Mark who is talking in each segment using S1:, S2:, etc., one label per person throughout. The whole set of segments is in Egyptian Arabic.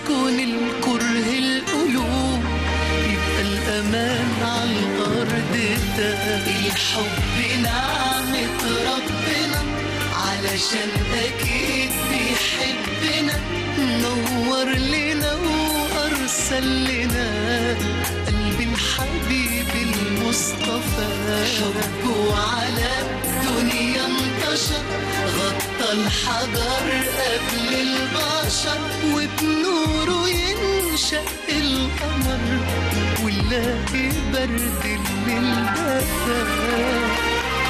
S1: تسكن الكره القلوب يبقى الأمان على الأرض ده الحب نعمة ربنا علشان أكيد بيحبنا نور لنا وأرسل لنا قلب الحبيب المصطفى حبه على الدنيا انتشر غطى الحجر قبل البشر وبنوره ينشأ القمر ونلاقي برد الليل دفا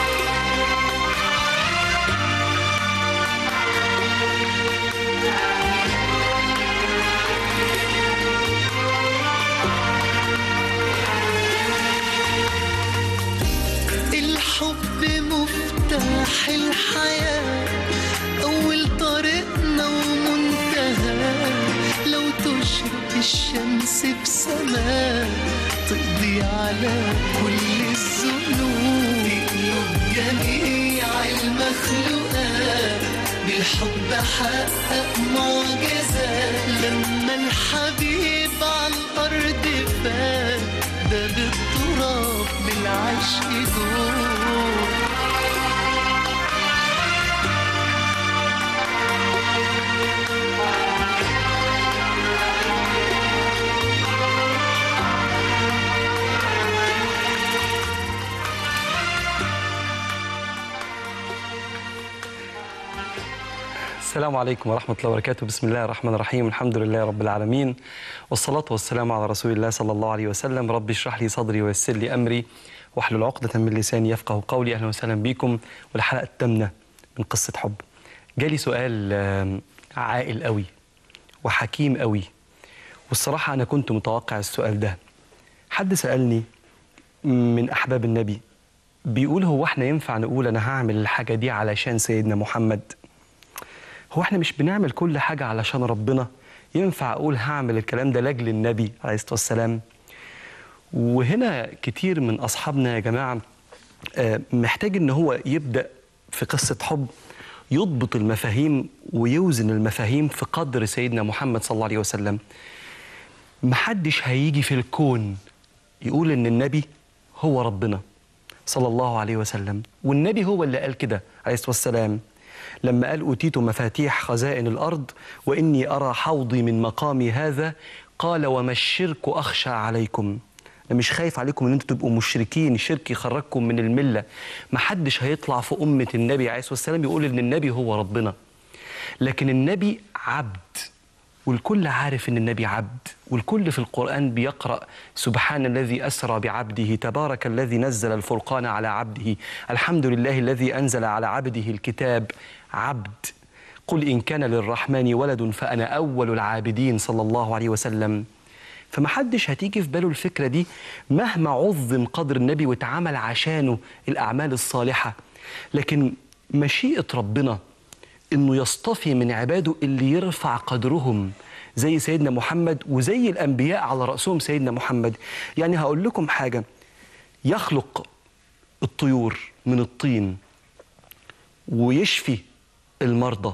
S1: الحب مفتاح الحياة أول طريقنا ومنتهى لو تشرق الشمس بسماء تقضي على كل الذنوب تقلب جميع المخلوقات بالحب حقق معجزات لما الحبيب على الأرض فات ده بالتراب بالعشق جوه
S2: السلام عليكم ورحمة الله وبركاته بسم الله الرحمن الرحيم الحمد لله رب العالمين والصلاة والسلام على رسول الله صلى الله عليه وسلم ربي اشرح لي صدري ويسر لي أمري واحلل عقدة من لساني يفقه قولي أهلا وسهلا بكم والحلقة الثامنة من قصة حب جالي سؤال آم، عاقل قوي وحكيم قوي والصراحة أنا كنت متوقع السؤال ده حد سألني من أحباب النبي بيقول هو احنا ينفع نقول أنا هعمل الحاجة دي علشان سيدنا محمد هو احنا مش بنعمل كل حاجة علشان ربنا ينفع أقول هعمل الكلام ده لأجل النبي عليه الصلاة والسلام وهنا كتير من أصحابنا يا جماعة آه، محتاج إن هو يبدأ في قصة حب يضبط المفاهيم ويوزن المفاهيم في قدر سيدنا محمد صلى الله عليه وسلم محدش هيجي في الكون يقول إن النبي هو ربنا صلى الله عليه وسلم والنبي هو اللي قال كده عليه الصلاة والسلام لما قال أوتيت مفاتيح خزائن الأرض وإني أرى حوضي من مقامي هذا قال وما الشرك أخشى عليكم أنا مش خايف عليكم ان انتوا تبقوا مشركين شرك يخرجكم من المله ما حدش هيطلع في امه النبي عليه الصلاه والسلام يقول ان النبي هو ربنا لكن النبي عبد والكل عارف ان النبي عبد والكل في القران بيقرا سبحان الذي اسرى بعبده تبارك الذي نزل الفرقان على عبده الحمد لله الذي انزل على عبده الكتاب عبد قل ان كان للرحمن ولد فانا اول العابدين صلى الله عليه وسلم فمحدش هتيجي في باله الفكرة دي مهما عظم قدر النبي واتعمل عشانه الأعمال الصالحة لكن مشيئة ربنا إنه يصطفي من عباده اللي يرفع قدرهم زي سيدنا محمد وزي الأنبياء على رأسهم سيدنا محمد يعني هقول لكم حاجة يخلق الطيور من الطين ويشفي المرضى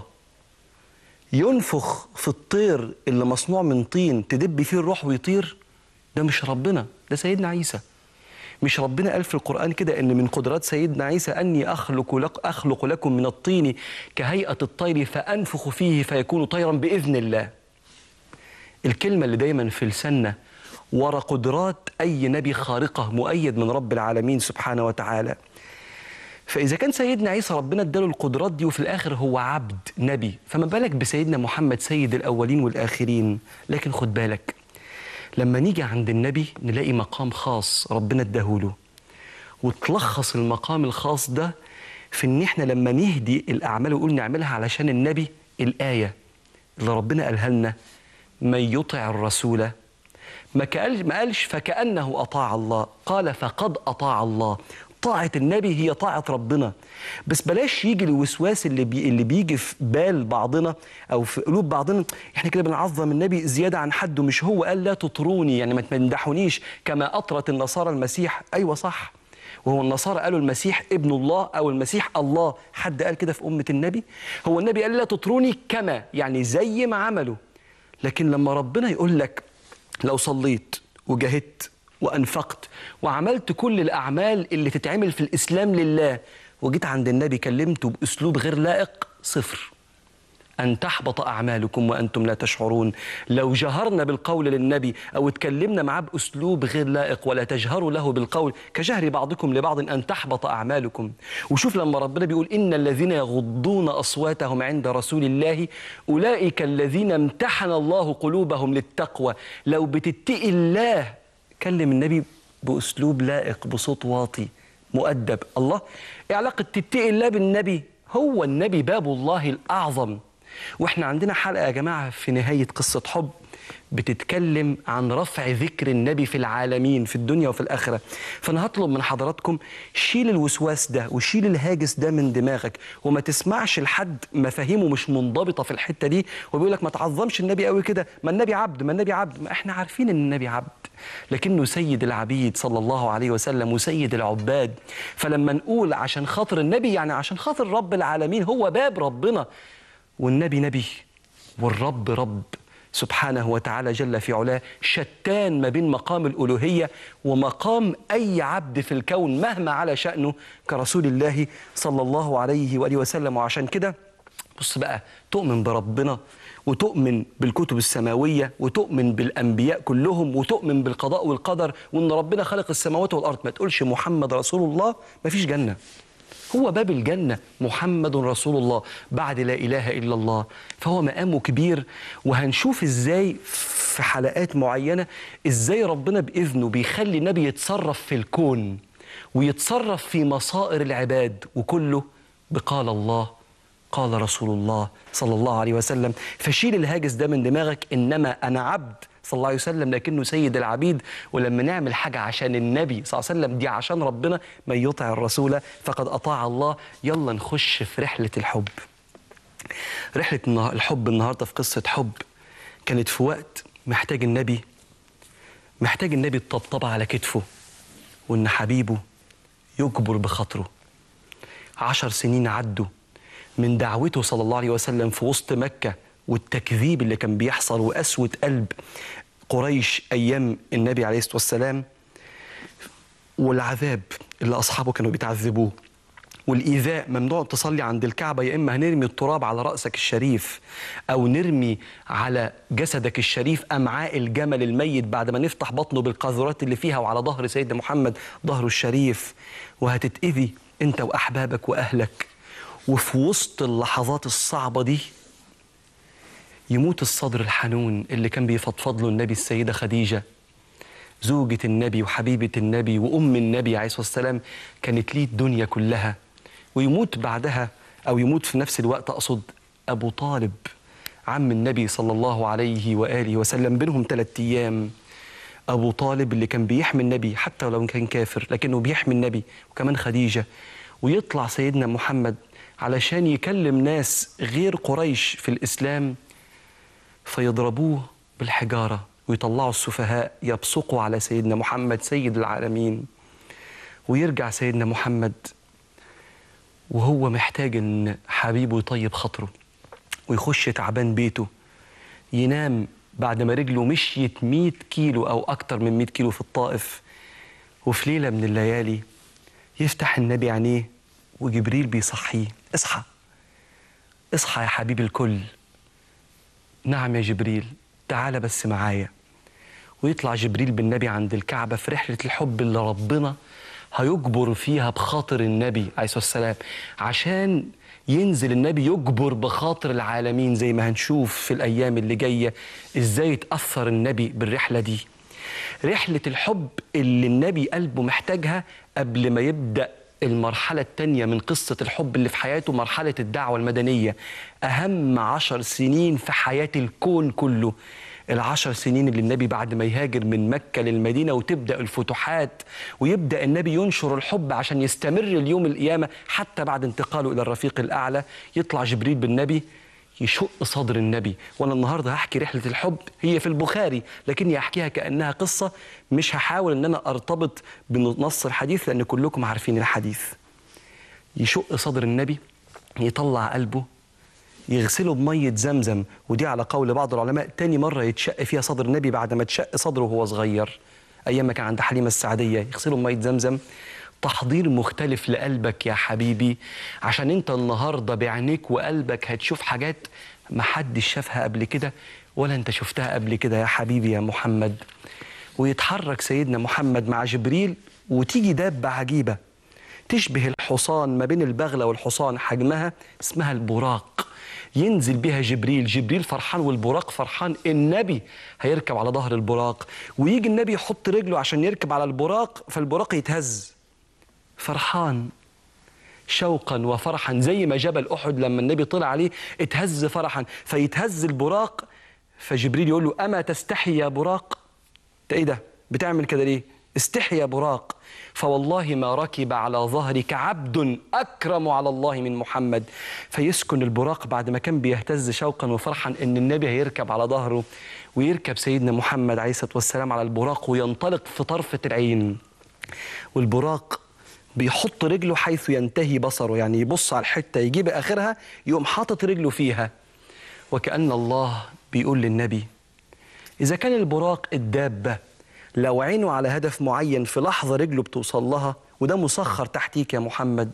S2: ينفخ في الطير اللي مصنوع من طين تدب فيه الروح ويطير ده مش ربنا ده سيدنا عيسى مش ربنا قال في القرآن كده إن من قدرات سيدنا عيسى أني أخلق لك أخلق لكم من الطين كهيئة الطير فأنفخ فيه فيكون طيرا بإذن الله الكلمة اللي دايما في لساننا ورا قدرات أي نبي خارقة مؤيد من رب العالمين سبحانه وتعالى فإذا كان سيدنا عيسى ربنا اداله القدرات دي وفي الآخر هو عبد نبي فما بالك بسيدنا محمد سيد الأولين والآخرين لكن خد بالك لما نيجي عند النبي نلاقي مقام خاص ربنا اداهوله وتلخص المقام الخاص ده في ان احنا لما نهدي الاعمال ونقول نعملها علشان النبي الايه اللي ربنا قالها لنا من يطع الرسول ما قالش ما قالش فكانه اطاع الله قال فقد اطاع الله طاعة النبي هي طاعة ربنا بس بلاش يجي الوسواس اللي بي اللي بيجي في بال بعضنا او في قلوب بعضنا احنا كده بنعظم النبي زيادة عن حده مش هو قال لا تطروني يعني ما تمدحونيش كما اطرت النصارى المسيح ايوه صح وهو النصارى قالوا المسيح ابن الله او المسيح الله حد قال كده في امه النبي هو النبي قال لا تطروني كما يعني زي ما عملوا لكن لما ربنا يقول لك لو صليت وجاهدت وانفقت وعملت كل الاعمال اللي تتعمل في الاسلام لله وجيت عند النبي كلمته باسلوب غير لائق صفر أن تحبط أعمالكم وأنتم لا تشعرون لو جهرنا بالقول للنبي أو اتكلمنا معاه بأسلوب غير لائق ولا تجهروا له بالقول كجهر بعضكم لبعض أن تحبط أعمالكم وشوف لما ربنا بيقول إن الذين يغضون أصواتهم عند رسول الله أولئك الذين امتحن الله قلوبهم للتقوى لو بتتقي الله كلم النبي بأسلوب لائق بصوت واطي مؤدب الله إيه علاقة تتقي الله بالنبي هو النبي باب الله الأعظم واحنا عندنا حلقة يا جماعة في نهاية قصة حب بتتكلم عن رفع ذكر النبي في العالمين في الدنيا وفي الآخرة فأنا هطلب من حضراتكم شيل الوسواس ده وشيل الهاجس ده من دماغك وما تسمعش لحد مفاهيمه مش منضبطة في الحتة دي وبيقول لك ما تعظمش النبي قوي كده ما النبي عبد ما النبي عبد ما احنا عارفين ان النبي عبد لكنه سيد العبيد صلى الله عليه وسلم وسيد العباد فلما نقول عشان خاطر النبي يعني عشان خاطر رب العالمين هو باب ربنا والنبي نبي والرب رب سبحانه وتعالى جل في علاه شتان ما بين مقام الألوهية ومقام أي عبد في الكون مهما على شأنه كرسول الله صلى الله عليه وآله وسلم وعشان كده بص بقى تؤمن بربنا وتؤمن بالكتب السماوية وتؤمن بالأنبياء كلهم وتؤمن بالقضاء والقدر وإن ربنا خلق السماوات والأرض ما تقولش محمد رسول الله ما فيش جنة هو باب الجنة محمد رسول الله بعد لا إله إلا الله فهو مقامه كبير وهنشوف إزاي في حلقات معينة إزاي ربنا بإذنه بيخلي النبي يتصرف في الكون ويتصرف في مصائر العباد وكله بقال الله قال رسول الله صلى الله عليه وسلم فشيل الهاجس ده من دماغك إنما أنا عبد صلى الله عليه وسلم لكنه سيد العبيد ولما نعمل حاجة عشان النبي صلى الله عليه وسلم دي عشان ربنا من يطع الرسول فقد أطاع الله يلا نخش في رحلة الحب رحلة النه- الحب النهاردة في قصة حب كانت في وقت محتاج النبي محتاج النبي الطبطبة على كتفه وإن حبيبه يجبر بخاطره عشر سنين عدوا من دعوته صلى الله عليه وسلم في وسط مكة والتكذيب اللي كان بيحصل وقسوة قلب قريش أيام النبي عليه الصلاة والسلام والعذاب اللي أصحابه كانوا بيتعذبوه والإيذاء ممنوع تصلي عند الكعبة يا إما هنرمي التراب على رأسك الشريف أو نرمي على جسدك الشريف أمعاء الجمل الميت بعد ما نفتح بطنه بالقاذورات اللي فيها وعلى ظهر سيدنا محمد ظهره الشريف وهتتأذي أنت وأحبابك وأهلك وفي وسط اللحظات الصعبة دي يموت الصدر الحنون اللي كان بيفضفض له النبي السيدة خديجة زوجة النبي وحبيبة النبي وأم النبي عليه الصلاة والسلام كانت ليه الدنيا كلها ويموت بعدها أو يموت في نفس الوقت أقصد أبو طالب عم النبي صلى الله عليه وآله وسلم بينهم ثلاثة أيام أبو طالب اللي كان بيحمي النبي حتى ولو كان كافر لكنه بيحمي النبي وكمان خديجة ويطلع سيدنا محمد علشان يكلم ناس غير قريش في الإسلام فيضربوه بالحجارة ويطلعوا السفهاء يبصقوا على سيدنا محمد سيد العالمين ويرجع سيدنا محمد وهو محتاج ان حبيبه يطيب خاطره ويخش تعبان بيته ينام بعد ما رجله مشيت 100 كيلو او اكتر من 100 كيلو في الطائف وفي ليله من الليالي يفتح النبي عينيه وجبريل بيصحيه اصحى اصحى يا حبيب الكل نعم يا جبريل تعال بس معايا ويطلع جبريل بالنبي عند الكعبة في رحلة الحب اللي ربنا هيجبر فيها بخاطر النبي عليه الصلاة والسلام عشان ينزل النبي يجبر بخاطر العالمين زي ما هنشوف في الأيام اللي جاية إزاي يتأثر النبي بالرحلة دي رحلة الحب اللي النبي قلبه محتاجها قبل ما يبدأ المرحلة التانية من قصة الحب اللي في حياته مرحلة الدعوة المدنية أهم عشر سنين في حياة الكون كله العشر سنين اللي النبي بعد ما يهاجر من مكة للمدينة وتبدأ الفتوحات ويبدأ النبي ينشر الحب عشان يستمر اليوم القيامة حتى بعد انتقاله إلى الرفيق الأعلى يطلع جبريل بالنبي يشق صدر النبي وانا النهارده هحكي رحله الحب هي في البخاري لكني هحكيها كانها قصه مش هحاول ان انا ارتبط بنص الحديث لان كلكم عارفين الحديث يشق صدر النبي يطلع قلبه يغسله بمية زمزم ودي على قول بعض العلماء تاني مرة يتشق فيها صدر النبي بعد ما اتشق صدره وهو صغير أيام ما كان عند حليمة السعدية يغسله بمية زمزم تحضير مختلف لقلبك يا حبيبي عشان انت النهاردة بعينيك وقلبك هتشوف حاجات محدش شافها قبل كده ولا انت شفتها قبل كده يا حبيبي يا محمد ويتحرك سيدنا محمد مع جبريل وتيجي دابة عجيبة تشبه الحصان ما بين البغلة والحصان حجمها اسمها البراق ينزل بها جبريل جبريل فرحان والبراق فرحان النبي هيركب على ظهر البراق ويجي النبي يحط رجله عشان يركب على البراق فالبراق يتهز فرحان شوقا وفرحا زي ما جبل احد لما النبي طلع عليه اتهز فرحا فيتهز البراق فجبريل يقول له اما تستحي يا براق ده ايه ده بتعمل كده ليه استحي يا براق فوالله ما ركب على ظهرك عبد اكرم على الله من محمد فيسكن البراق بعد ما كان بيهتز شوقا وفرحا ان النبي هيركب على ظهره ويركب سيدنا محمد عليه الصلاه والسلام على البراق وينطلق في طرفه العين والبراق بيحط رجله حيث ينتهي بصره يعني يبص على الحته يجيب اخرها يقوم حاطط رجله فيها وكأن الله بيقول للنبي إذا كان البراق الدابة لو عينه على هدف معين في لحظة رجله بتوصل لها وده مسخر تحتيك يا محمد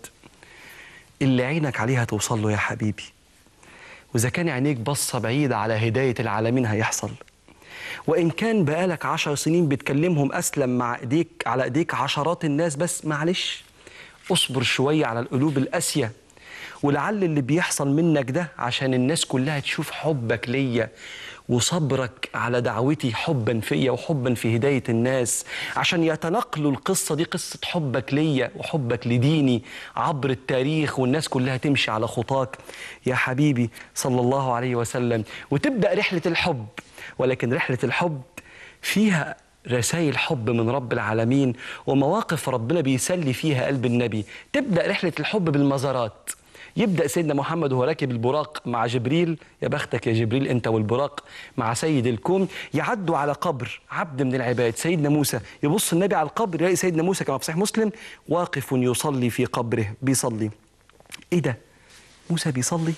S2: اللي عينك عليها توصل له يا حبيبي وإذا كان عينيك بصة بعيدة على هداية العالمين هيحصل وإن كان بقالك عشر سنين بتكلمهم أسلم مع إيديك على إيديك عشرات الناس بس معلش اصبر شوية على القلوب القاسية ولعل اللي بيحصل منك ده عشان الناس كلها تشوف حبك ليا وصبرك على دعوتي حبا فيا وحبا في هداية الناس عشان يتنقلوا القصة دي قصة حبك ليا وحبك لديني عبر التاريخ والناس كلها تمشي على خطاك يا حبيبي صلى الله عليه وسلم وتبدأ رحلة الحب ولكن رحلة الحب فيها رسائل حب من رب العالمين ومواقف ربنا بيسلي فيها قلب النبي تبدأ رحلة الحب بالمزارات يبدأ سيدنا محمد وهو راكب البراق مع جبريل يا بختك يا جبريل أنت والبراق مع سيد الكون يعدوا على قبر عبد من العباد سيدنا موسى يبص النبي على القبر يلاقي سيدنا موسى كما في صحيح مسلم واقف يصلي في قبره بيصلي إيه ده موسى بيصلي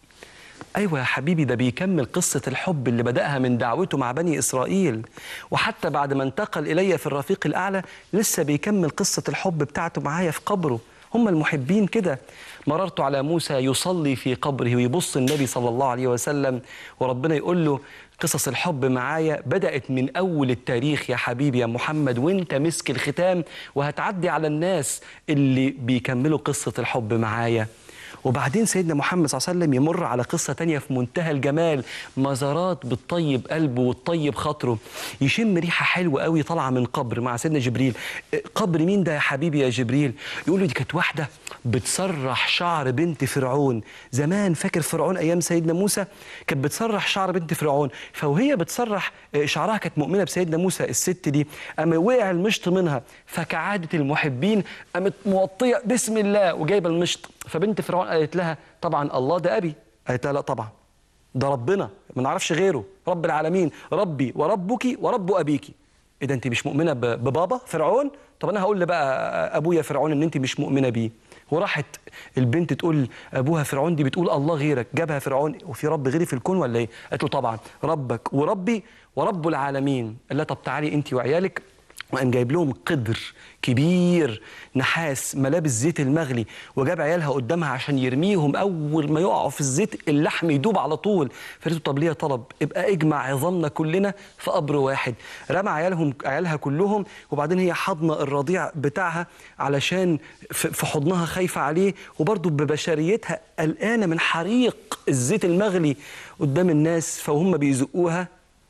S2: أيوة يا حبيبي ده بيكمل قصة الحب اللي بدأها من دعوته مع بني إسرائيل وحتى بعد ما انتقل إلي في الرفيق الأعلى لسه بيكمل قصة الحب بتاعته معايا في قبره هم المحبين كده مررت على موسى يصلي في قبره ويبص النبي صلى الله عليه وسلم وربنا يقول له قصص الحب معايا بدأت من أول التاريخ يا حبيبي يا محمد وانت مسك الختام وهتعدي على الناس اللي بيكملوا قصة الحب معايا وبعدين سيدنا محمد صلى الله عليه وسلم يمر على قصة تانية في منتهى الجمال مزارات بتطيب قلبه وتطيب خاطره يشم ريحة حلوة قوي طالعة من قبر مع سيدنا جبريل قبر مين ده يا حبيبي يا جبريل يقول له دي كانت واحدة بتسرح شعر بنت فرعون زمان فاكر فرعون أيام سيدنا موسى كانت بتسرح شعر بنت فرعون فوهي بتسرح شعرها كانت مؤمنة بسيدنا موسى الست دي أما وقع المشط منها فكعادة المحبين قامت موطية بسم الله وجايبة المشط فبنت فرعون قالت لها طبعا الله ده أبي قالت لها لا طبعا ده ربنا ما نعرفش غيره رب العالمين ربي وربك ورب أبيك إيه ده أنت مش مؤمنة ببابا فرعون طب أنا هقول بقى أبويا فرعون إن أنت مش مؤمنة بيه وراحت البنت تقول ابوها فرعون دي بتقول الله غيرك جابها فرعون وفي رب غيري في الكون ولا ايه؟ قالت له طبعا ربك وربي ورب العالمين قال لها طب تعالي انت وعيالك وقام جايب لهم قدر كبير نحاس ملابس زيت المغلي وجاب عيالها قدامها عشان يرميهم اول ما يقعوا في الزيت اللحم يدوب على طول فقالت له طب ليه طلب ابقى اجمع عظامنا كلنا في قبر واحد رمى عيالهم عيالها كلهم وبعدين هي حضنه الرضيع بتاعها علشان في حضنها خايفه عليه وبرضه ببشريتها قلقانه من حريق الزيت المغلي قدام الناس فهم بيزقوها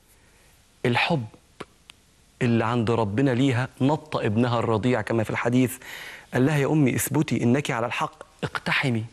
S2: الحب اللي عند ربنا ليها نط ابنها الرضيع كما في الحديث قال لها يا أمي اثبتي إنك على الحق اقتحمي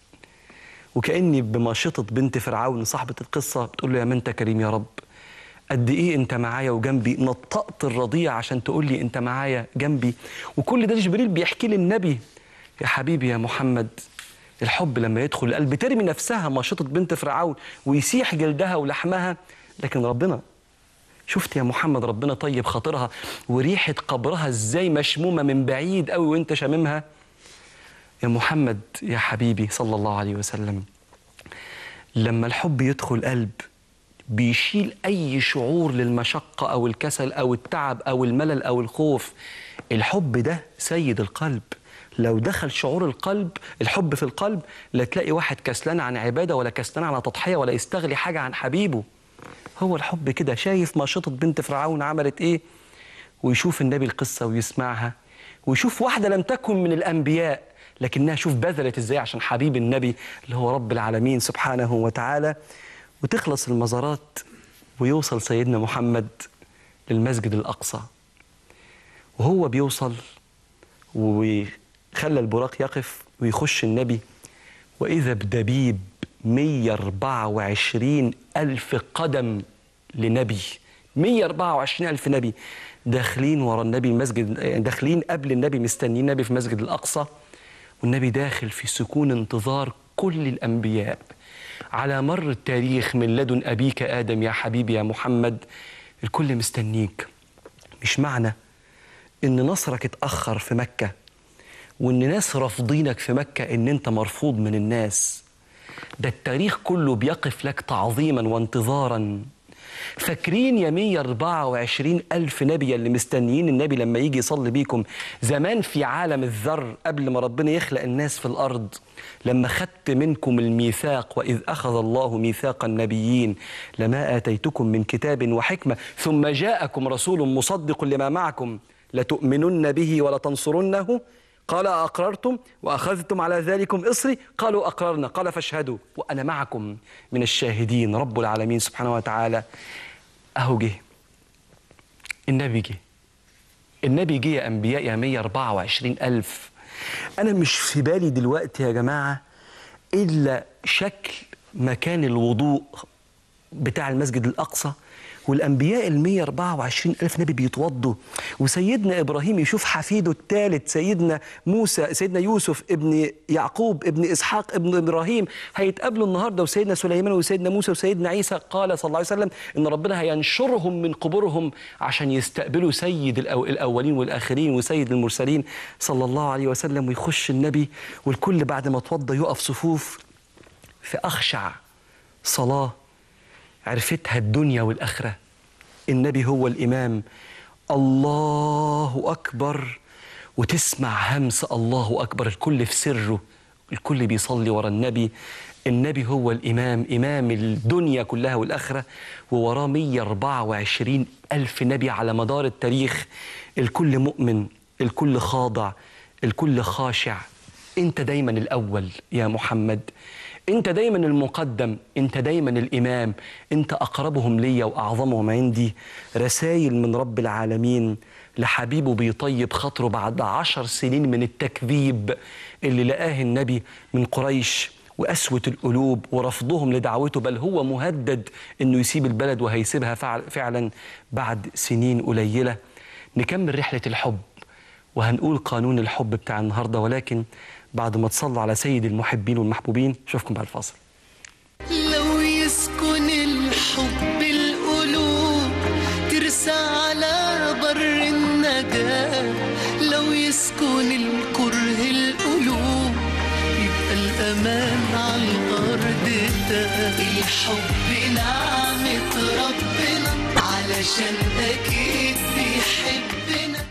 S2: وكأني بماشطة بنت فرعون صاحبة القصة بتقول له يا من انت كريم يا رب قد ايه انت معايا وجنبي نطقت الرضيع عشان تقول لي انت معايا جنبي وكل ده جبريل بيحكي لي النبي يا حبيبي يا محمد الحب لما يدخل القلب ترمي نفسها ماشطة بنت فرعون ويسيح جلدها ولحمها لكن ربنا شفت يا محمد ربنا طيب خاطرها وريحة قبرها ازاي مشمومة من بعيد قوي وانت شاممها يا محمد يا حبيبي صلى الله عليه وسلم لما الحب يدخل قلب بيشيل أي شعور للمشقة أو الكسل أو التعب أو الملل أو الخوف الحب ده سيد القلب لو دخل شعور القلب الحب في القلب لا تلاقي واحد كسلان عن عبادة ولا كسلان عن تضحية ولا يستغلي حاجة عن حبيبه هو الحب كده شايف ماشطة بنت فرعون عملت ايه ويشوف النبي القصة ويسمعها ويشوف واحدة لم تكن من الأنبياء لكنها شوف بذلت ازاي عشان حبيب النبي اللي هو رب العالمين سبحانه وتعالى وتخلص المزارات ويوصل سيدنا محمد للمسجد الأقصى وهو بيوصل وخلى البراق يقف ويخش النبي وإذا بدبيب 124 ألف قدم لنبي 124 ألف نبي داخلين ورا النبي المسجد داخلين قبل النبي مستنيين النبي في مسجد الأقصى والنبي داخل في سكون انتظار كل الأنبياء على مر التاريخ من لدن أبيك آدم يا حبيبي يا محمد الكل مستنيك مش معنى إن نصرك اتأخر في مكة وإن ناس رافضينك في مكة إن أنت مرفوض من الناس ده التاريخ كله بيقف لك تعظيما وانتظارا فاكرين يا 124 ألف نبي اللي مستنيين النبي لما يجي يصلي بيكم زمان في عالم الذر قبل ما ربنا يخلق الناس في الأرض لما خدت منكم الميثاق وإذ أخذ الله ميثاق النبيين لما آتيتكم من كتاب وحكمة ثم جاءكم رسول مصدق لما معكم لتؤمنن به ولتنصرنه قال أقررتم وأخذتم على ذلكم إصري قالوا أقررنا قال فاشهدوا وأنا معكم من الشاهدين رب العالمين سبحانه وتعالى أهو جه النبي جه النبي جه يا أنبياء يا 124 ألف أنا مش في بالي دلوقتي يا جماعة إلا شكل مكان الوضوء بتاع المسجد الأقصى والأنبياء ال 124 ألف نبي بيتوضوا وسيدنا إبراهيم يشوف حفيده الثالث سيدنا موسى سيدنا يوسف ابن يعقوب ابن إسحاق ابن إبراهيم هيتقابلوا النهاردة وسيدنا سليمان وسيدنا موسى وسيدنا عيسى قال صلى الله عليه وسلم إن ربنا هينشرهم من قبورهم عشان يستقبلوا سيد الأو- الأولين والآخرين وسيد المرسلين صلى الله عليه وسلم ويخش النبي والكل بعد ما توضى يقف صفوف في أخشع صلاة عرفتها الدنيا والآخرة النبي هو الإمام الله أكبر وتسمع همس الله أكبر الكل في سره الكل بيصلي ورا النبي النبي هو الإمام إمام الدنيا كلها والآخرة ووراه 124 ألف نبي على مدار التاريخ الكل مؤمن الكل خاضع الكل خاشع أنت دايما الأول يا محمد انت دايما المقدم انت دايما الامام انت اقربهم ليا واعظمهم عندي رسائل من رب العالمين لحبيبه بيطيب خاطره بعد عشر سنين من التكذيب اللي لقاه النبي من قريش وقسوة القلوب ورفضهم لدعوته بل هو مهدد انه يسيب البلد وهيسيبها فعل فعلا بعد سنين قليلة نكمل رحلة الحب وهنقول قانون الحب بتاع النهارده ولكن بعد ما تصلوا على سيد المحبين والمحبوبين اشوفكم بعد الفاصل
S1: لو يسكن الحب القلوب ترسى على بر النجاة لو يسكن الكره القلوب يبقى الأمان على الأرض ده الحب نعمة ربنا علشان أكيد بيحبنا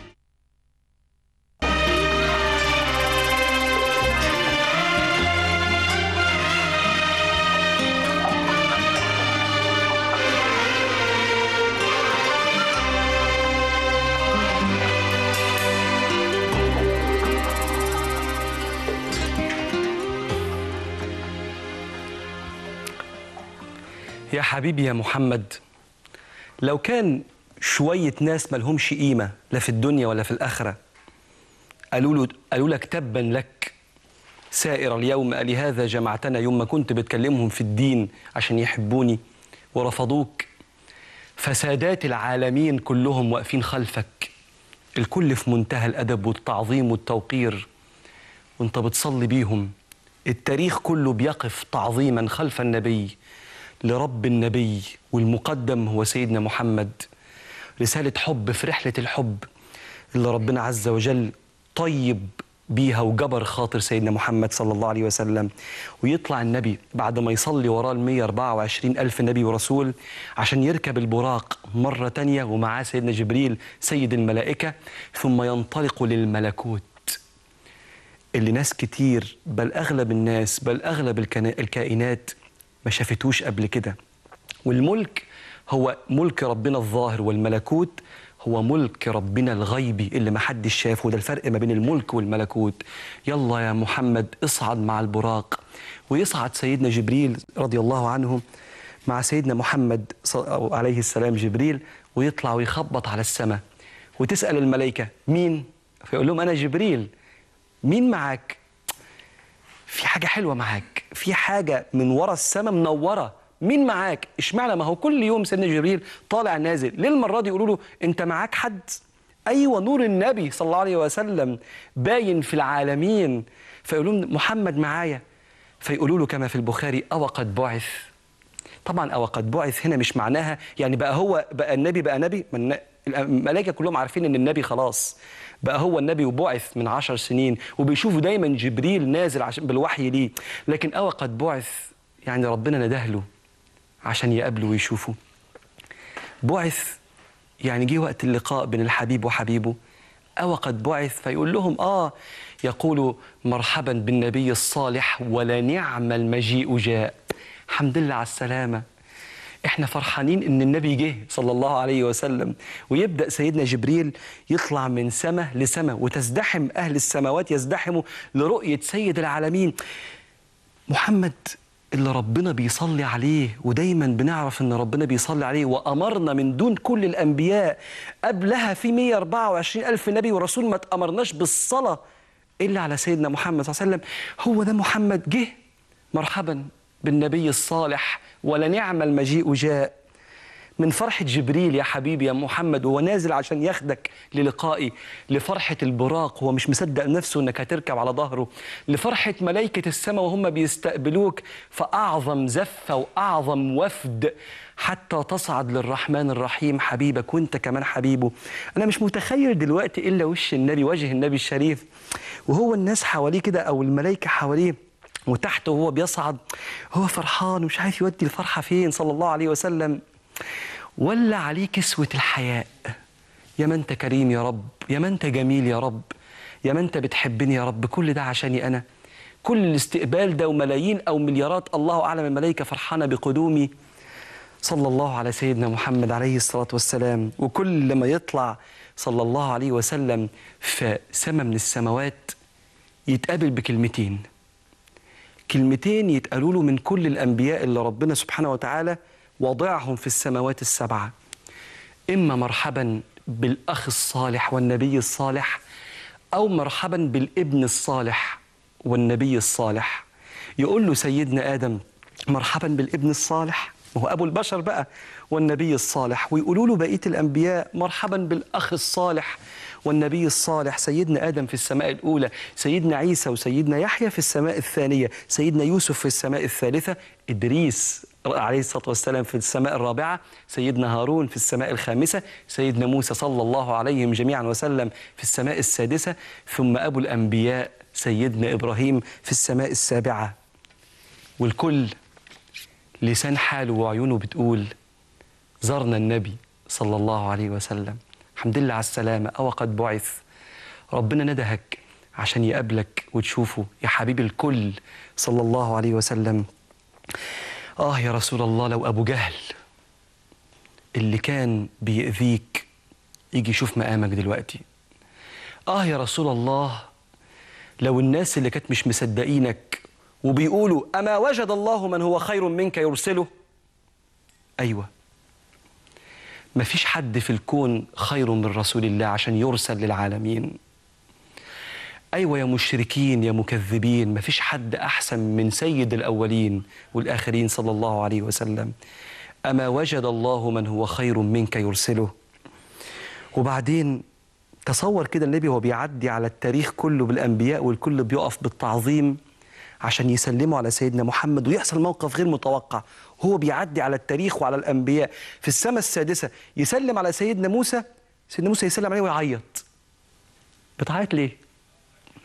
S2: يا حبيبي يا محمد لو كان شوية ناس ملهمش قيمة لا في الدنيا ولا في الآخرة قالوا له قالوا لك تبا لك سائر اليوم لهذا جمعتنا يوم ما كنت بتكلمهم في الدين عشان يحبوني ورفضوك فسادات العالمين كلهم واقفين خلفك الكل في منتهى الأدب والتعظيم والتوقير وانت بتصلي بيهم التاريخ كله بيقف تعظيما خلف النبي لرب النبي والمقدم هو سيدنا محمد رسالة حب في رحلة الحب اللي ربنا عز وجل طيب بيها وجبر خاطر سيدنا محمد صلى الله عليه وسلم ويطلع النبي بعد ما يصلي وراه ال 124 ألف نبي ورسول عشان يركب البراق مرة تانية ومعاه سيدنا جبريل سيد الملائكة ثم ينطلق للملكوت اللي ناس كتير بل أغلب الناس بل أغلب الكنا- الكائنات ما شافتوش قبل كده والملك هو ملك ربنا الظاهر والملكوت هو ملك ربنا الغيبي اللي ما حدش شافه ده الفرق ما بين الملك والملكوت يلا يا محمد اصعد مع البراق ويصعد سيدنا جبريل رضي الله عنه مع سيدنا محمد ص- أو عليه السلام جبريل ويطلع ويخبط على السماء وتسأل الملائكة مين؟ فيقول لهم أنا جبريل مين معاك؟ في حاجة حلوة معاك في حاجة من ورا السماء منورة مين معاك اشمعنى ما هو كل يوم سيدنا جبريل طالع نازل ليه المرة دي يقولوا له انت معاك حد ايوه نور النبي صلى الله عليه وسلم باين في العالمين فيقولوا له محمد معايا فيقولوا له كما في البخاري او قد بعث طبعا او قد بعث هنا مش معناها يعني بقى هو بقى النبي بقى نبي ما الن- الملائكه كلهم عارفين ان النبي خلاص بقى هو النبي وبعث من عشر سنين وبيشوفوا دايما جبريل نازل عشان بالوحي ليه لكن او قد بعث يعني ربنا نده له عشان يقابله ويشوفه بعث يعني جه وقت اللقاء بين الحبيب وحبيبه أو قد بعث فيقول لهم آه يقول مرحبا بالنبي الصالح ولنعم المجيء جاء الحمد لله على السلامة احنا فرحانين ان النبي جه صلى الله عليه وسلم ويبدا سيدنا جبريل يطلع من سماء لسماء وتزدحم اهل السماوات يزدحموا لرؤيه سيد العالمين محمد اللي ربنا بيصلي عليه ودايما بنعرف ان ربنا بيصلي عليه وامرنا من دون كل الانبياء قبلها في 124 الف نبي ورسول ما تامرناش بالصلاه الا على سيدنا محمد صلى الله عليه وسلم هو ده محمد جه مرحبا بالنبي الصالح ولنعم المجيء جاء من فرحة جبريل يا حبيبي يا محمد وهو نازل عشان ياخدك للقائي لفرحة البراق هو مش مصدق نفسه انك هتركب على ظهره لفرحة ملائكة السماء وهم بيستقبلوك فأعظم زفة وأعظم وفد حتى تصعد للرحمن الرحيم حبيبك وانت كمان حبيبه انا مش متخيل دلوقتي الا وش النبي وجه النبي الشريف وهو الناس حواليه كده او الملائكة حواليه وتحته وهو بيصعد هو فرحان ومش عارف يودي الفرحة فين صلى الله عليه وسلم ولا عليه كسوة الحياء يا ما انت كريم يا رب يا ما انت جميل يا رب يا ما انت بتحبني يا رب كل ده عشاني انا كل الاستقبال ده وملايين او مليارات الله اعلم الملائكه فرحانه بقدومي صلى الله على سيدنا محمد عليه الصلاه والسلام وكل ما يطلع صلى الله عليه وسلم في سما من السماوات يتقابل بكلمتين كلمتين يتقالوا له من كل الانبياء اللي ربنا سبحانه وتعالى وضعهم في السماوات السبعه اما مرحبا بالاخ الصالح والنبي الصالح او مرحبا بالابن الصالح والنبي الصالح يقول له سيدنا ادم مرحبا بالابن الصالح وهو ابو البشر بقى والنبي الصالح ويقولوا له بقيه الانبياء مرحبا بالاخ الصالح والنبي الصالح سيدنا ادم في السماء الاولى سيدنا عيسى وسيدنا يحيى في السماء الثانيه سيدنا يوسف في السماء الثالثه ادريس عليه الصلاه والسلام في السماء الرابعه سيدنا هارون في السماء الخامسه سيدنا موسى صلى الله عليهم جميعا وسلم في السماء السادسه ثم ابو الانبياء سيدنا ابراهيم في السماء السابعه والكل لسان حاله وعيونه بتقول زرنا النبي صلى الله عليه وسلم الحمد لله على السلامة أو قد بعث ربنا ندهك عشان يقابلك وتشوفه يا حبيب الكل صلى الله عليه وسلم آه يا رسول الله لو أبو جهل اللي كان بيأذيك يجي يشوف مقامك دلوقتي آه يا رسول الله لو الناس اللي كانت مش مصدقينك وبيقولوا أما وجد الله من هو خير منك يرسله أيوة مفيش حد في الكون خير من رسول الله عشان يرسل للعالمين أيوة يا مشركين يا مكذبين مفيش حد أحسن من سيد الأولين والآخرين صلى الله عليه وسلم أما وجد الله من هو خير منك يرسله وبعدين تصور كده النبي وهو بيعدي على التاريخ كله بالأنبياء والكل بيقف بالتعظيم عشان يسلموا على سيدنا محمد ويحصل موقف غير متوقع هو بيعدي على التاريخ وعلى الأنبياء في السماء السادسة يسلم على سيدنا موسى سيدنا موسى يسلم عليه ويعيط بتعيط ليه؟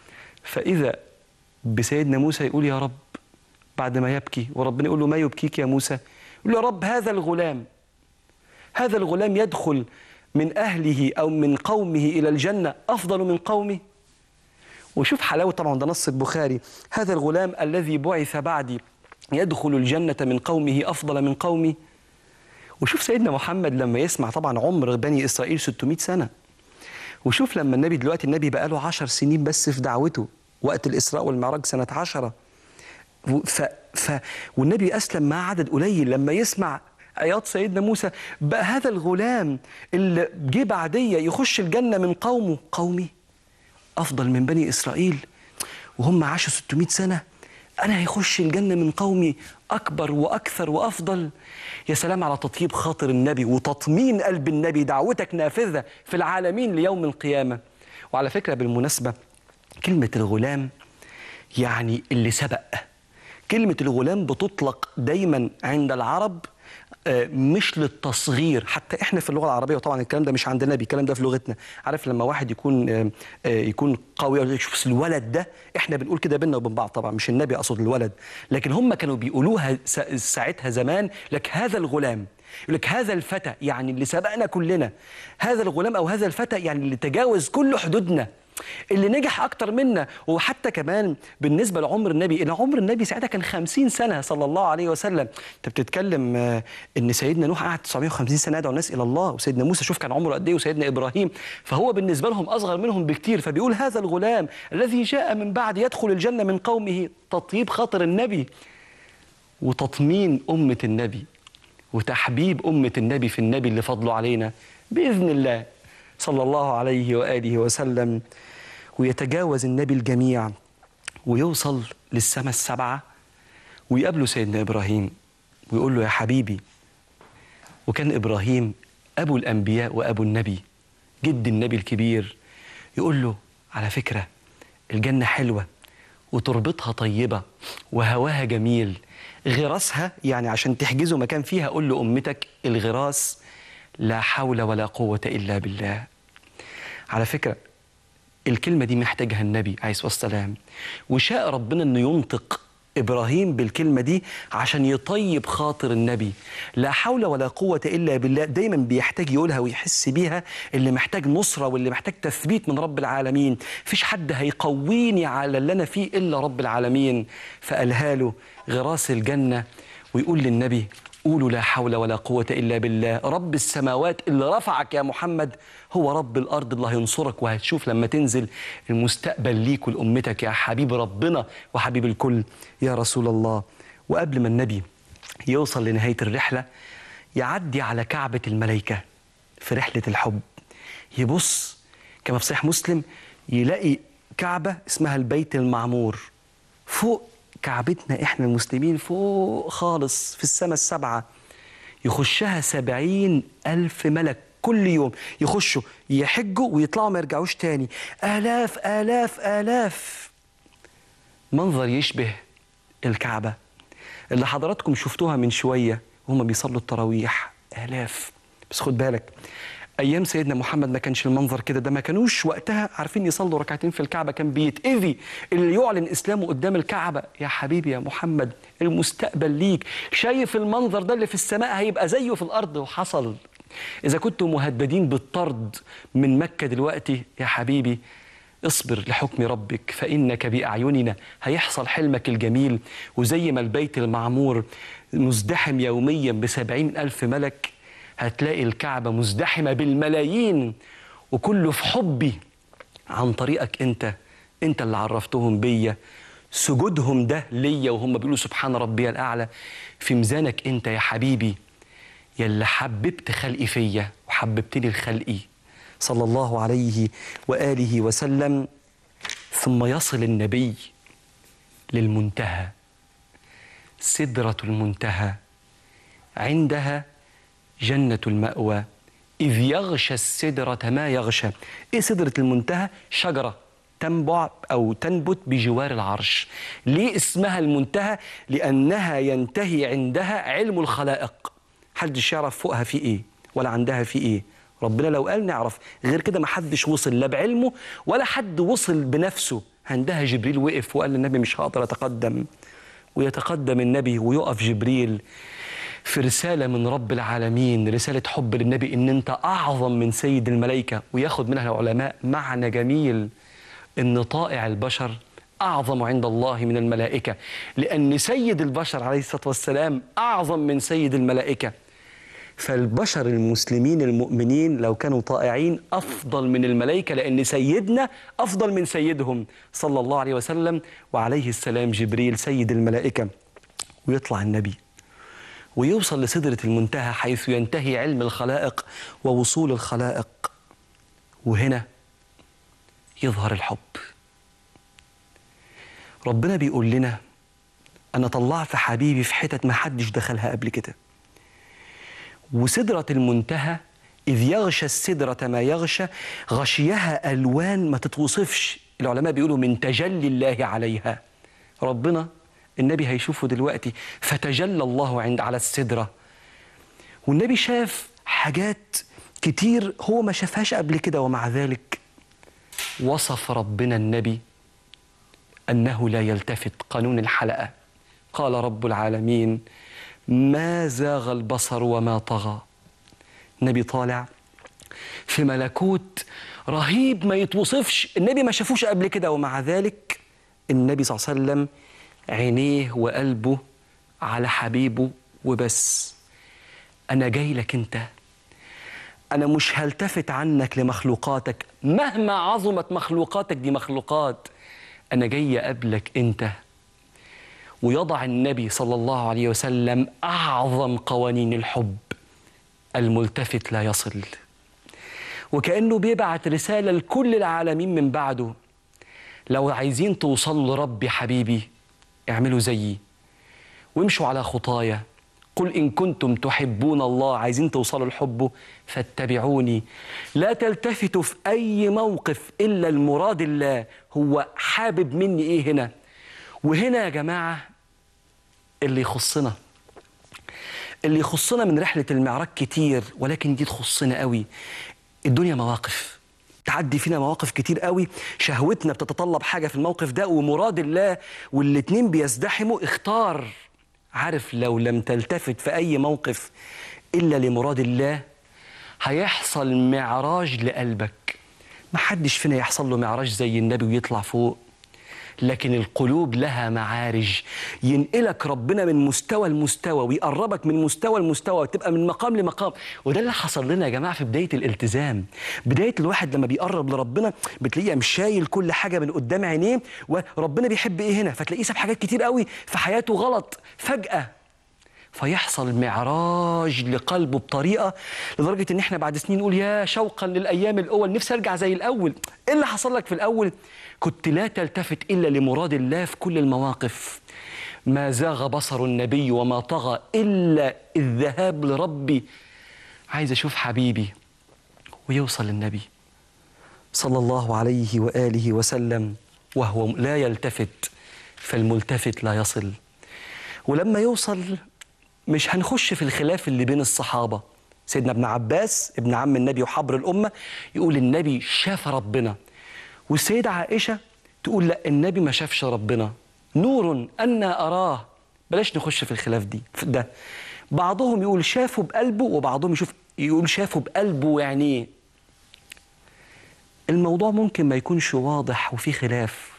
S2: فإذا بسيدنا موسى يقول يا رب بعد ما يبكي وربنا يقول له ما يبكيك يا موسى يقول له يا رب هذا الغلام هذا الغلام يدخل من أهله أو من قومه إلى الجنة أفضل من قومه وشوف حلاوة طبعا ده نص البخاري هذا الغلام الذي بعث بعدي يدخل الجنة من قومه أفضل من قومي وشوف سيدنا محمد لما يسمع طبعا عمر بني إسرائيل 600 سنة وشوف لما النبي دلوقتي النبي بقى له 10 سنين بس في دعوته وقت الإسراء والمعراج سنة 10 ف ف والنبي أسلم مع عدد قليل لما يسمع عياط سيدنا موسى بقى هذا الغلام اللي جه بعدية يخش الجنة من قومه قومي أفضل من بني إسرائيل وهم عاشوا 600 سنة أنا هيخش الجنة من قومي أكبر وأكثر وأفضل يا سلام على تطيب خاطر النبي وتطمين قلب النبي دعوتك نافذة في العالمين ليوم القيامة وعلى فكرة بالمناسبة كلمة الغلام يعني اللي سبق كلمة الغلام بتطلق دايما عند العرب آه، مش للتصغير حتى احنا في اللغه العربيه وطبعا الكلام ده مش عندنا الكلام ده في لغتنا عارف لما واحد يكون آه، آه، يكون قوي يقول لك شوف الولد ده احنا بنقول كده بينا وبين بعض طبعا مش النبي اقصد الولد لكن هم كانوا بيقولوها سا- ساعتها زمان لك هذا الغلام يقول لك هذا الفتى يعني اللي سبقنا كلنا هذا الغلام او هذا الفتى يعني اللي تجاوز كل حدودنا اللي نجح اكتر منا وحتى كمان بالنسبه لعمر النبي ان عمر النبي ساعتها كان 50 سنه صلى الله عليه وسلم انت بتتكلم آه، ان سيدنا نوح قعد 950 سنه يدعو الناس الى الله وسيدنا موسى شوف كان عمره قد ايه وسيدنا ابراهيم فهو بالنسبه لهم اصغر منهم بكتير فبيقول هذا الغلام الذي جاء من بعد يدخل الجنه من قومه تطيب خاطر النبي وتطمين أمة النبي وتحبيب أمة النبي في النبي اللي فضله علينا بإذن الله صلى الله عليه وآله وسلم ويتجاوز النبي الجميع ويوصل للسماء السبعة ويقابله سيدنا إبراهيم ويقول له يا حبيبي وكان إبراهيم أبو الأنبياء وأبو النبي جد النبي الكبير يقول له على فكرة الجنة حلوة وتربتها طيبة وهواها جميل غراسها يعني عشان تحجزوا مكان فيها قول لأمتك الغراس لا حول ولا قوة إلا بالله على فكرة الكلمة دي محتاجها النبي عليه الصلاة والسلام وشاء ربنا أنه ينطق إبراهيم بالكلمة دي عشان يطيب خاطر النبي لا حول ولا قوة إلا بالله دايما بيحتاج يقولها ويحس بيها اللي محتاج نصرة واللي محتاج تثبيت من رب العالمين فيش حد هيقويني على اللي أنا فيه إلا رب العالمين فقالها له غراس الجنة ويقول للنبي قولوا لا حول ولا قوة إلا بالله رب السماوات اللي رفعك يا محمد هو رب الأرض اللي هينصرك وهتشوف لما تنزل المستقبل ليك ولأمتك يا حبيب ربنا وحبيب الكل يا رسول الله وقبل ما النبي يوصل لنهاية الرحلة يعدي على كعبة الملائكة في رحلة الحب يبص كما في صحيح مسلم يلاقي كعبة اسمها البيت المعمور فوق كعبتنا احنا المسلمين فوق خالص في السماء السبعة يخشها سبعين ألف ملك كل يوم يخشوا يحجوا ويطلعوا ما يرجعوش تاني آلاف آلاف آلاف منظر يشبه الكعبة اللي حضراتكم شفتوها من شوية وهم بيصلوا التراويح آلاف بس خد بالك ايام سيدنا محمد ما كانش المنظر كده ده ما كانوش وقتها عارفين يصلوا ركعتين في الكعبه كان بيتاذي اللي يعلن اسلامه قدام الكعبه يا حبيبي يا محمد المستقبل ليك شايف المنظر ده اللي في السماء هيبقى زيه في الارض وحصل اذا كنتم مهددين بالطرد من مكه دلوقتي يا حبيبي اصبر لحكم ربك فإنك بأعيننا هيحصل حلمك الجميل وزي ما البيت المعمور مزدحم يوميا بسبعين ألف ملك هتلاقي الكعبة مزدحمة بالملايين وكله في حبي عن طريقك أنت أنت اللي عرفتهم بيا سجودهم ده ليا وهم بيقولوا سبحان ربي الأعلى في ميزانك أنت يا حبيبي يلي حببت خلقي فيا وحببتني لخلقي صلى الله عليه وآله وسلم ثم يصل النبي للمنتهى سدرة المنتهى عندها جنة المأوى إذ يغشى السدرة ما يغشى إيه سدرة المنتهى؟ شجرة تنبع أو تنبت بجوار العرش ليه اسمها المنتهى؟ لأنها ينتهي عندها علم الخلائق حدش يعرف فوقها في إيه ولا عندها في إيه ربنا لو قال نعرف غير كده ما حدش وصل لا بعلمه ولا حد وصل بنفسه عندها جبريل وقف وقال للنبي مش هقدر أتقدم ويتقدم النبي ويقف جبريل في رسالة من رب العالمين رسالة حب للنبي إن أنت أعظم من سيد الملائكة وياخد منها العلماء معنى جميل إن طائع البشر أعظم عند الله من الملائكة لأن سيد البشر عليه الصلاة والسلام أعظم من سيد الملائكة فالبشر المسلمين المؤمنين لو كانوا طائعين أفضل من الملائكة لأن سيدنا أفضل من سيدهم صلى الله عليه وسلم وعليه السلام جبريل سيد الملائكة ويطلع النبي ويوصل لسدرة المنتهى حيث ينتهي علم الخلائق ووصول الخلائق وهنا يظهر الحب ربنا بيقول لنا أنا طلعت حبيبي في حتت ما حدش دخلها قبل كده وسدرة المنتهى إذ يغشى السدرة ما يغشى غشيها ألوان ما تتوصفش العلماء بيقولوا من تجلي الله عليها ربنا النبي هيشوفه دلوقتي فتجلى الله عند على السدرة والنبي شاف حاجات كتير هو ما شافهاش قبل كده ومع ذلك وصف ربنا النبي أنه لا يلتفت قانون الحلقة قال رب العالمين ما زاغ البصر وما طغى النبي طالع في ملكوت رهيب ما يتوصفش النبي ما شافوش قبل كده ومع ذلك النبي صلى الله عليه وسلم عينيه وقلبه على حبيبه وبس أنا جاي لك أنت أنا مش هلتفت عنك لمخلوقاتك مهما عظمت مخلوقاتك دي مخلوقات أنا جاي أقابلك أنت ويضع النبي صلى الله عليه وسلم أعظم قوانين الحب الملتفت لا يصل وكأنه بيبعت رسالة لكل العالمين من بعده لو عايزين توصلوا لربي حبيبي اعملوا زيي وامشوا على خطايا قل إن كنتم تحبون الله عايزين توصلوا لحبه فاتبعوني لا تلتفتوا في أي موقف إلا المراد الله هو حابب مني إيه هنا وهنا يا جماعة اللي يخصنا اللي يخصنا من رحلة المعراج كتير ولكن دي تخصنا قوي الدنيا مواقف تعدي فينا مواقف كتير قوي شهوتنا بتتطلب حاجة في الموقف ده ومراد الله والاتنين بيزدحموا اختار عارف لو لم تلتفت في أي موقف إلا لمراد الله هيحصل معراج لقلبك محدش فينا يحصل له معراج زي النبي ويطلع فوق لكن القلوب لها معارج ينقلك ربنا من مستوى لمستوى ويقربك من مستوى لمستوى وتبقى من مقام لمقام وده اللي حصل لنا يا جماعه في بدايه الالتزام بدايه الواحد لما بيقرب لربنا بتلاقيه مش شايل كل حاجه من قدام عينيه وربنا بيحب ايه هنا فتلاقيه ساب حاجات كتير قوي في حياته غلط فجاه فيحصل معراج لقلبه بطريقه لدرجه ان احنا بعد سنين نقول يا شوقا للايام الاول نفسي ارجع زي الاول ايه اللي حصل لك في الاول كنت لا تلتفت الا لمراد الله في كل المواقف ما زاغ بصر النبي وما طغى الا الذهاب لربي عايز اشوف حبيبي ويوصل للنبي صلى الله عليه واله وسلم وهو لا يلتفت فالملتفت لا يصل ولما يوصل مش هنخش في الخلاف اللي بين الصحابة سيدنا ابن عباس ابن عم النبي وحبر الأمة يقول النبي شاف ربنا والسيدة عائشة تقول لا النبي ما شافش ربنا نور أنا أراه بلاش نخش في الخلاف دي في ده بعضهم يقول شافه بقلبه وبعضهم يشوف يقول شافه بقلبه يعني ايه الموضوع ممكن ما يكونش واضح وفي خلاف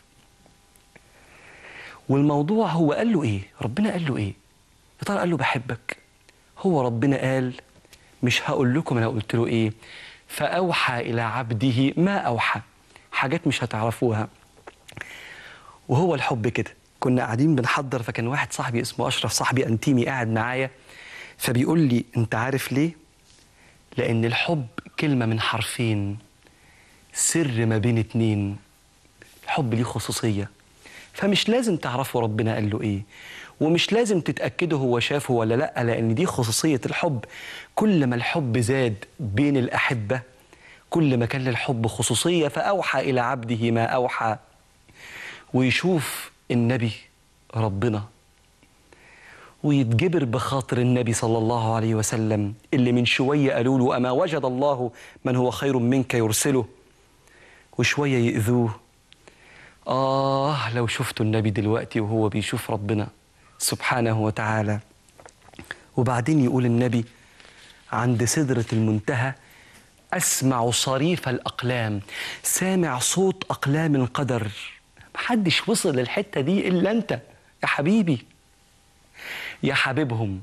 S2: والموضوع هو قال له ايه ربنا قال له ايه يا ترى قال له بحبك هو ربنا قال مش هقول لكم انا قلت له ايه فاوحى الى عبده ما اوحى حاجات مش هتعرفوها وهو الحب كده كنا قاعدين بنحضر فكان واحد صاحبي اسمه اشرف صاحبي انتيمي قاعد معايا فبيقول لي انت عارف ليه لان الحب كلمه من حرفين سر ما بين اتنين الحب ليه خصوصيه فمش لازم تعرفوا ربنا قال له ايه ومش لازم تتأكدوا هو شافه ولا لأ لأن دي خصوصية الحب كل ما الحب زاد بين الأحبة كل ما كان للحب خصوصية فأوحى إلى عبده ما أوحى ويشوف النبي ربنا ويتجبر بخاطر النبي صلى الله عليه وسلم اللي من شوية قالوا له أما وجد الله من هو خير منك يرسله وشوية يؤذوه آه لو شفتوا النبي دلوقتي وهو بيشوف ربنا سبحانه وتعالى وبعدين يقول النبي عند سدرة المنتهى أسمع صريف الأقلام سامع صوت أقلام القدر محدش وصل للحتة دي إلا أنت يا حبيبي يا حبيبهم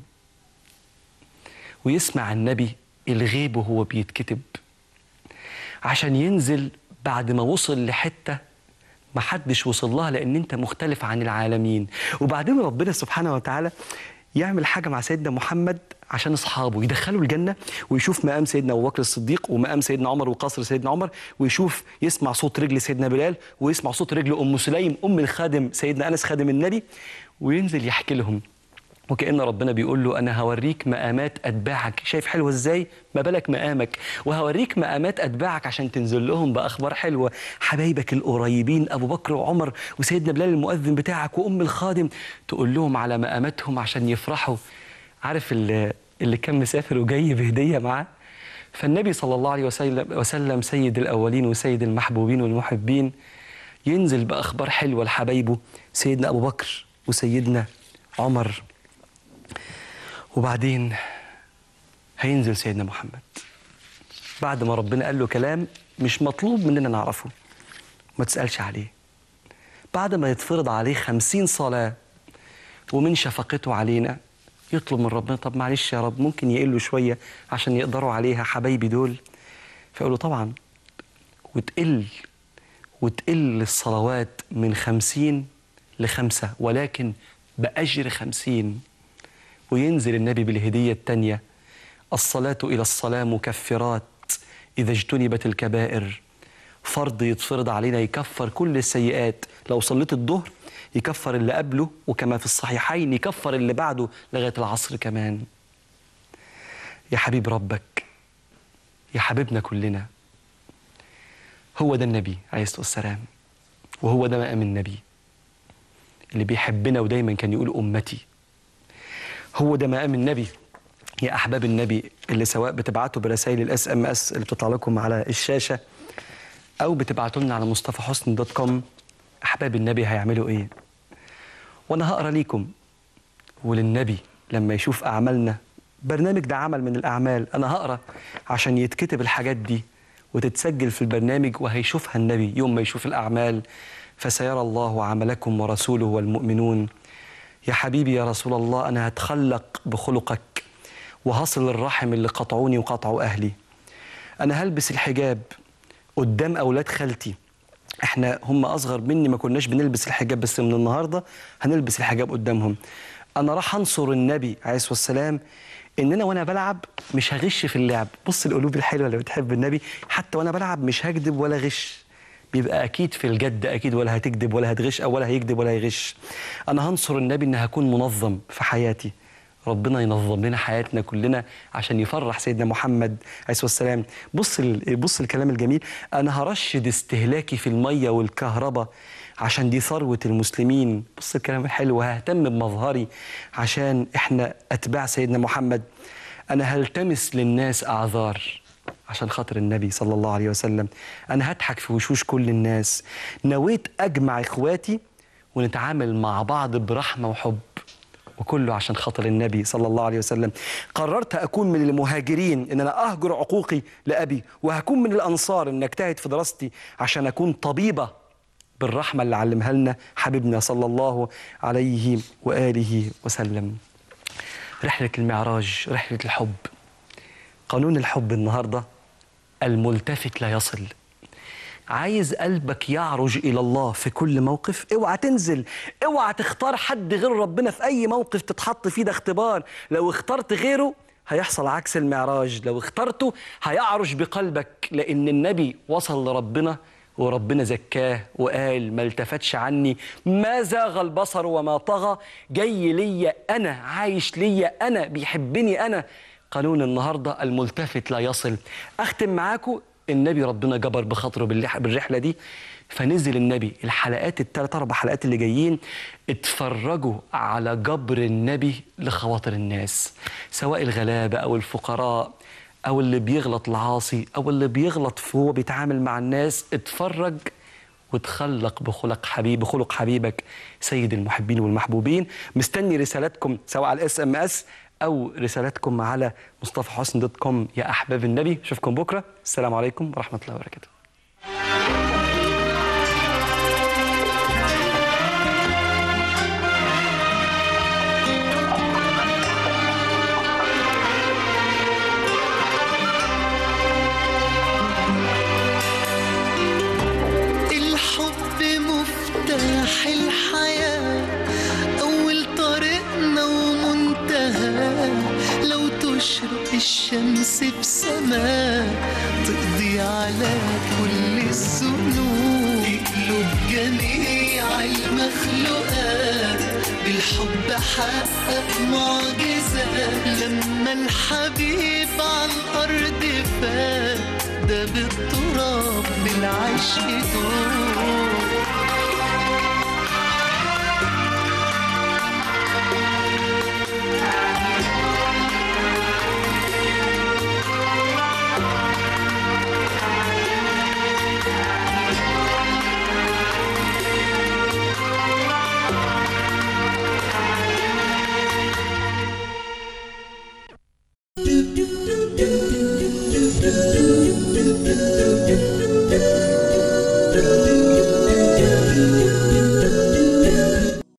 S2: ويسمع النبي الغيب وهو بيتكتب عشان ينزل بعد ما وصل لحته محدش وصل لها لان انت مختلف عن العالمين وبعدين ربنا سبحانه وتعالى يعمل حاجه مع سيدنا محمد عشان اصحابه يدخلوا الجنه ويشوف مقام سيدنا ابو بكر الصديق ومقام سيدنا عمر وقصر سيدنا عمر ويشوف يسمع صوت رجل سيدنا بلال ويسمع صوت رجل ام سليم ام الخادم سيدنا انس خادم النبي وينزل يحكي لهم وكأن ربنا بيقول له أنا هوريك مقامات أتباعك شايف حلوة إزاي؟ ما بالك مقامك وهوريك مقامات أتباعك عشان تنزل لهم بأخبار حلوة حبايبك القريبين أبو بكر وعمر وسيدنا بلال المؤذن بتاعك وأم الخادم تقول لهم على مقاماتهم عشان يفرحوا عارف اللي, اللي كان مسافر وجاي بهدية معاه فالنبي صلى الله عليه وسلم, وسلم سيد الأولين وسيد المحبوبين والمحبين ينزل بأخبار حلوة لحبايبه سيدنا أبو بكر وسيدنا عمر وبعدين هينزل سيدنا محمد بعد ما ربنا قال له كلام مش مطلوب مننا نعرفه ما تسألش عليه بعد ما يتفرض عليه خمسين صلاة ومن شفقته علينا يطلب من ربنا طب معلش يا رب ممكن يقلوا شوية عشان يقدروا عليها حبايبي دول فيقول له طبعا وتقل وتقل الصلوات من خمسين لخمسة ولكن بأجر خمسين وينزل النبي بالهدية التانية الصلاة إلى الصلاة مكفرات إذا اجتنبت الكبائر فرض يتفرض علينا يكفر كل السيئات لو صليت الظهر يكفر اللي قبله وكما في الصحيحين يكفر اللي بعده لغاية العصر كمان يا حبيب ربك يا حبيبنا كلنا هو ده النبي عليه الصلاة والسلام وهو ده مقام النبي اللي بيحبنا ودايما كان يقول أمتي هو ده مقام النبي يا احباب النبي اللي سواء بتبعتوا برسائل الاس ام اس اللي بتطلع لكم على الشاشه او بتبعتوا لنا على مصطفى حسن دوت كوم احباب النبي هيعملوا ايه وانا هقرا ليكم وللنبي لما يشوف اعمالنا برنامج ده عمل من الاعمال انا هقرا عشان يتكتب الحاجات دي وتتسجل في البرنامج وهيشوفها النبي يوم ما يشوف الاعمال فسيرى الله عملكم ورسوله والمؤمنون يا حبيبي يا رسول الله أنا هتخلق بخلقك وهصل الرحم اللي قطعوني وقطعوا أهلي أنا هلبس الحجاب قدام أولاد خالتي احنا هم أصغر مني ما كناش بنلبس الحجاب بس من النهاردة هنلبس الحجاب قدامهم أنا راح أنصر النبي عليه الصلاة والسلام ان انا وانا بلعب مش هغش في اللعب بص القلوب الحلوه اللي بتحب النبي حتى وانا بلعب مش هكذب ولا غش بيبقى اكيد في الجد اكيد ولا هتكذب ولا هتغش او ولا هيكذب ولا هيغش انا هنصر النبي ان هكون منظم في حياتي ربنا ينظم لنا حياتنا كلنا عشان يفرح سيدنا محمد عليه الصلاه والسلام بص ال- بص الكلام الجميل انا هرشد استهلاكي في الميه والكهرباء عشان دي ثروه المسلمين بص الكلام الحلو ههتم بمظهري عشان احنا اتباع سيدنا محمد انا هلتمس للناس اعذار عشان خاطر النبي صلى الله عليه وسلم انا هضحك في وشوش كل الناس نويت اجمع اخواتي ونتعامل مع بعض برحمه وحب وكله عشان خاطر النبي صلى الله عليه وسلم قررت اكون من المهاجرين ان انا اهجر عقوقي لابي وهكون من الانصار ان اجتهد في دراستي عشان اكون طبيبه بالرحمه اللي علمها لنا حبيبنا صلى الله عليه واله وسلم رحله المعراج رحله الحب قانون الحب النهارده الملتفت لا يصل عايز قلبك يعرج الى الله في كل موقف اوعى تنزل اوعى تختار حد غير ربنا في اي موقف تتحط فيه ده اختبار لو اخترت غيره هيحصل عكس المعراج لو اخترته هيعرج بقلبك لان النبي وصل لربنا وربنا زكاه وقال ما التفتش عني ما زاغ البصر وما طغى جاي ليا انا عايش ليا انا بيحبني انا قانون النهارده الملتفت لا يصل اختم معاكم النبي ربنا جبر بخاطره بالرح- بالرحله دي فنزل النبي الحلقات الثلاث اربع حلقات اللي جايين اتفرجوا على جبر النبي لخواطر الناس سواء الغلابه او الفقراء او اللي بيغلط العاصي او اللي بيغلط في هو بيتعامل مع الناس اتفرج وتخلق بخلق حبيب بخلق حبيبك سيد المحبين والمحبوبين مستني رسالاتكم سواء على الاس ام اس او رسالاتكم على مصطفى حسن دوت كوم يا احباب النبي اشوفكم بكره السلام عليكم ورحمه الله وبركاته
S1: الحب مفتاح الحياة أول طريقنا ومنتهى لو تشرق الشمس بسماء تقضي على كل الذنوب تقلب جميع المخلوقات بالحب حقق معجزات لما الحبيب على الأرض فات ده بالتراب بالعشق دور